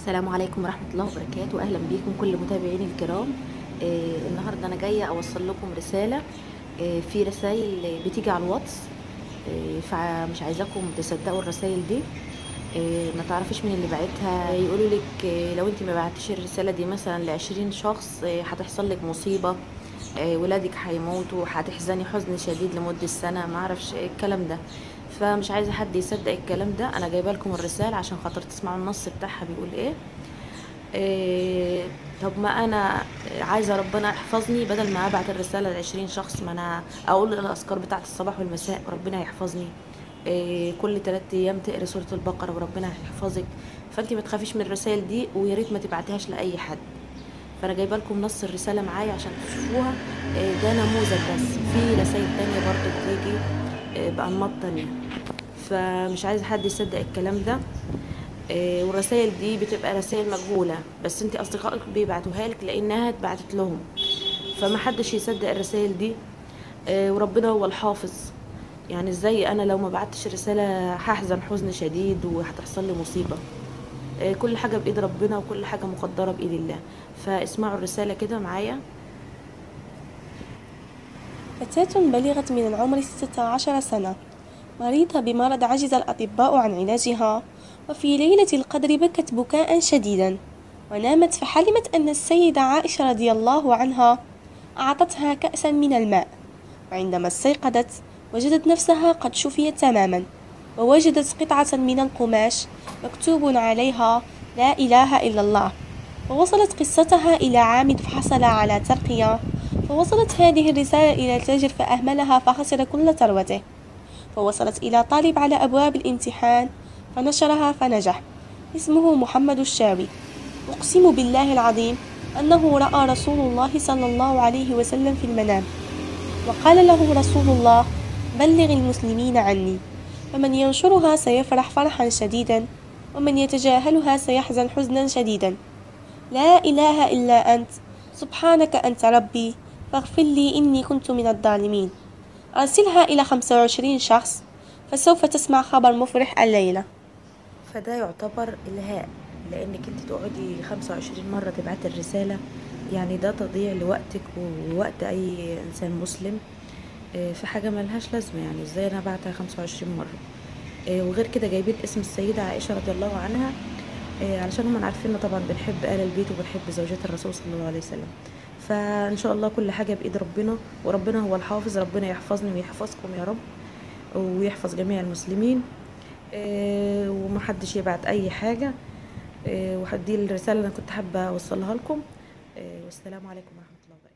السلام عليكم ورحمة الله وبركاته أهلا بيكم كل متابعيني الكرام آه النهاردة أنا جاية أوصل لكم رسالة آه في رسائل بتيجي على الواتس آه فمش عايزاكم تصدقوا الرسائل دي آه ما تعرفيش مين اللي بعتها يقولوا لك آه لو انت ما بعتيش الرسالة دي مثلا لعشرين شخص آه هتحصل لك مصيبة آه ولادك هيموتوا هتحزني حزن شديد لمدة سنة ما اعرفش إيه الكلام ده فمش عايزه حد يصدق الكلام ده انا جايبه لكم الرساله عشان خاطر تسمعوا النص بتاعها بيقول ايه, إيه طب ما انا عايزه ربنا يحفظني بدل ما ابعت الرساله لعشرين شخص ما انا اقول الاذكار بتاعه الصباح والمساء ربنا يحفظني إيه كل ثلاث ايام تقري سوره البقره وربنا يحفظك فانت ما تخافيش من الرسائل دي ويا ريت ما تبعتيهاش لاي حد فانا جايبه لكم نص الرساله معايا عشان تشوفوها إيه ده نموذج بس في رسائل تانية برضو بتيجي بأنماط تانية فمش عايزة حد يصدق الكلام ده إيه والرسائل دي بتبقى رسائل مجهولة بس انت اصدقائك بيبعتوها لك لانها اتبعتت لهم فما حدش يصدق الرسائل دي إيه وربنا هو الحافظ يعني ازاي انا لو ما بعتش رسالة هحزن حزن شديد وهتحصل لي مصيبة إيه كل حاجة بايد ربنا وكل حاجة مقدرة بايد الله فاسمعوا الرسالة كده معايا فتاة بلغت من العمر 16 سنة مريضة بمرض عجز الأطباء عن علاجها وفي ليلة القدر بكت بكاء شديدا ونامت فحلمت أن السيدة عائشة رضي الله عنها أعطتها كأسا من الماء وعندما استيقظت وجدت نفسها قد شفيت تماما ووجدت قطعة من القماش مكتوب عليها لا إله إلا الله ووصلت قصتها إلى عامد فحصل على ترقية فوصلت هذه الرسالة إلى التاجر فأهملها فخسر كل ثروته فوصلت إلى طالب على أبواب الامتحان فنشرها فنجح اسمه محمد الشاوي أقسم بالله العظيم أنه رأى رسول الله صلى الله عليه وسلم في المنام وقال له رسول الله بلغ المسلمين عني فمن ينشرها سيفرح فرحا شديدا ومن يتجاهلها سيحزن حزنا شديدا لا إله إلا أنت سبحانك أنت ربي فاغفر لي إني كنت من الظالمين أرسلها إلى 25 شخص فسوف تسمع خبر مفرح الليلة فده يعتبر إلهاء لأنك انت تقعدي 25 مرة تبعتي الرسالة يعني ده تضييع لوقتك ووقت أي إنسان مسلم في حاجة ملهاش لازمة يعني ازاي أنا بعتها 25 مرة وغير كده جايبين اسم السيدة عائشة رضي الله عنها علشان هم عارفين طبعا بنحب آل البيت وبنحب زوجات الرسول صلى الله عليه وسلم فان شاء الله كل حاجه بايد ربنا وربنا هو الحافظ ربنا يحفظني ويحفظكم يا رب ويحفظ جميع المسلمين ومحدش يبعت اي حاجه ودي الرساله اللي انا كنت حابه اوصلها لكم والسلام عليكم ورحمه الله وبركاته